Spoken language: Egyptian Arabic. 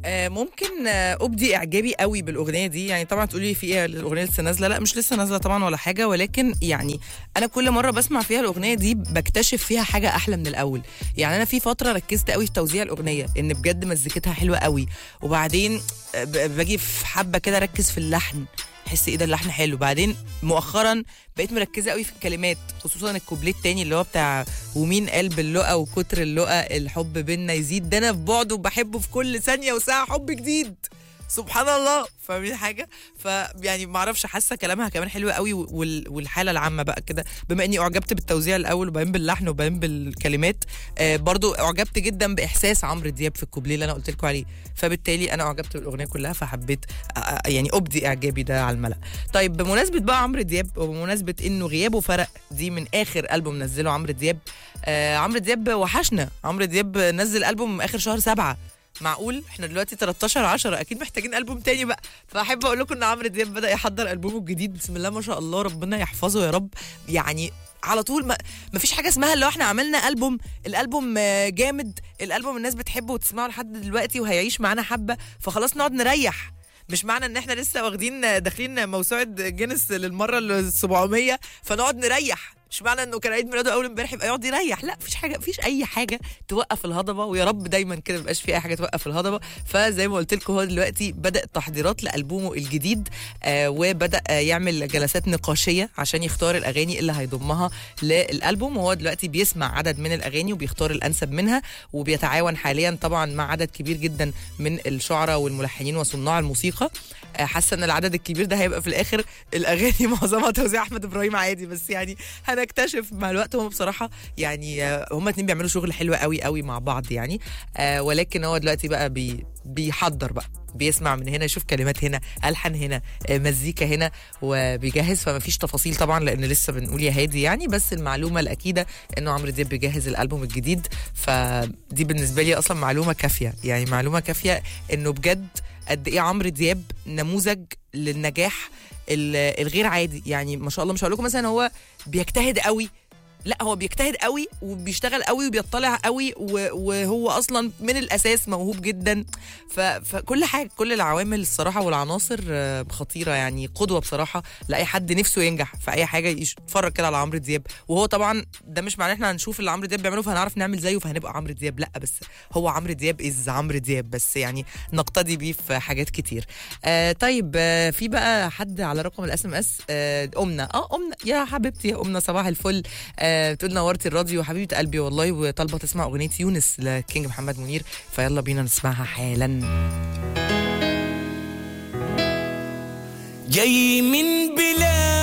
آه، ممكن آه، ابدي اعجابي قوي بالاغنيه دي يعني طبعا تقولي لي في ايه الاغنيه لسه نازله لا مش لسه نازله طبعا ولا حاجه ولكن يعني انا كل مره بسمع فيها الاغنيه دي بكتشف فيها حاجه احلى من الاول يعني انا في فتره ركزت قوي في توزيع الاغنيه ان بجد مزيكتها حلوه قوي وبعدين آه، ب- باجي في حبه كده اركز في اللحن احس ايه ده اللحن حلو بعدين مؤخرا بقيت مركزه قوي في الكلمات خصوصا الكوبليه التاني اللي هو بتاع ومين قال باللقا وكتر اللقا الحب بينا يزيد ده انا في بعده وبحبه في كل ثانيه وساعه حب جديد سبحان الله فاهمين حاجه فيعني ما اعرفش حاسه كلامها كمان حلو قوي وال- والحاله العامه بقى كده بما اني اعجبت بالتوزيع الاول وبعدين باللحن وبعدين بالكلمات آه برضو اعجبت جدا باحساس عمرو دياب في الكوبليه اللي انا قلت لكم عليه فبالتالي انا اعجبت بالاغنيه كلها فحبيت آه، آه، يعني ابدي اعجابي ده على الملأ طيب بمناسبه بقى عمرو دياب وبمناسبه انه غيابه فرق دي من اخر البوم نزله عمرو دياب آه عمرو دياب وحشنا عمرو دياب نزل البوم اخر شهر سبعة معقول احنا دلوقتي 13 10 اكيد محتاجين البوم تاني بقى فاحب اقول لكم ان عمرو دياب بدا يحضر البومه الجديد بسم الله ما شاء الله ربنا يحفظه يا رب يعني على طول ما ما فيش حاجه اسمها اللي هو احنا عملنا البوم الالبوم آه، جامد الالبوم الناس بتحبه وتسمعه لحد دلوقتي وهيعيش معانا حبه فخلاص نقعد نريح مش معنى ان احنا لسه واخدين داخلين موسوعه جينيس للمره ال 700 فنقعد نريح مش معنى انه كان عيد ميلاده اول امبارح يبقى يقعد يريح لا مفيش حاجه مفيش اي حاجه توقف الهضبه ويا رب دايما كده ميبقاش في اي حاجه توقف الهضبه فزي ما قلت لكم هو دلوقتي بدا التحضيرات لالبومه الجديد آه وبدا آه يعمل جلسات نقاشيه عشان يختار الاغاني اللي هيضمها للالبوم وهو دلوقتي بيسمع عدد من الاغاني وبيختار الانسب منها وبيتعاون حاليا طبعا مع عدد كبير جدا من الشعراء والملحنين وصناع الموسيقى آه، حاسه ان العدد الكبير ده هيبقى في الاخر الاغاني معظمها توزيع احمد ابراهيم عادي بس يعني هنكتشف مع الوقت هم بصراحه يعني آه، هما اتنين بيعملوا شغل حلو قوي قوي مع بعض يعني آه، ولكن هو دلوقتي بقى بي بيحضر بقى بيسمع من هنا يشوف كلمات هنا الحن هنا آه، مزيكا هنا وبيجهز فما فيش تفاصيل طبعا لان لسه بنقول يا هادي يعني بس المعلومه الاكيده انه عمرو دياب بيجهز الالبوم الجديد فدي بالنسبه لي اصلا معلومه كافيه يعني معلومه كافيه انه بجد قد ايه عمرو دياب نموذج للنجاح ال- الغير عادي يعني ما شاء الله مش هقول لكم مثلا هو بيجتهد قوي لا هو بيجتهد قوي وبيشتغل قوي وبيطلع قوي و- وهو اصلا من الاساس موهوب جدا ف- فكل حاجه كل العوامل الصراحه والعناصر آه، خطيره يعني قدوه بصراحه لاي حد نفسه ينجح في اي حاجه يش- يتفرج كده على عمرو دياب وهو طبعا ده مش معناه احنا هنشوف اللي عمرو دياب بيعمله فهنعرف نعمل زيه فهنبقى عمرو دياب لا بس هو عمرو دياب از عمرو دياب بس يعني نقتدي بيه في حاجات كتير آه طيب آه في بقى حد على رقم الاس ام اس امنا اه امنا يا حبيبتي يا امنا صباح الفل آه بتقول نورتي الراديو حبيبه قلبي والله وطالبه تسمع اغنيه يونس لكينج محمد منير فيلا بينا نسمعها حالا جاي من بلاد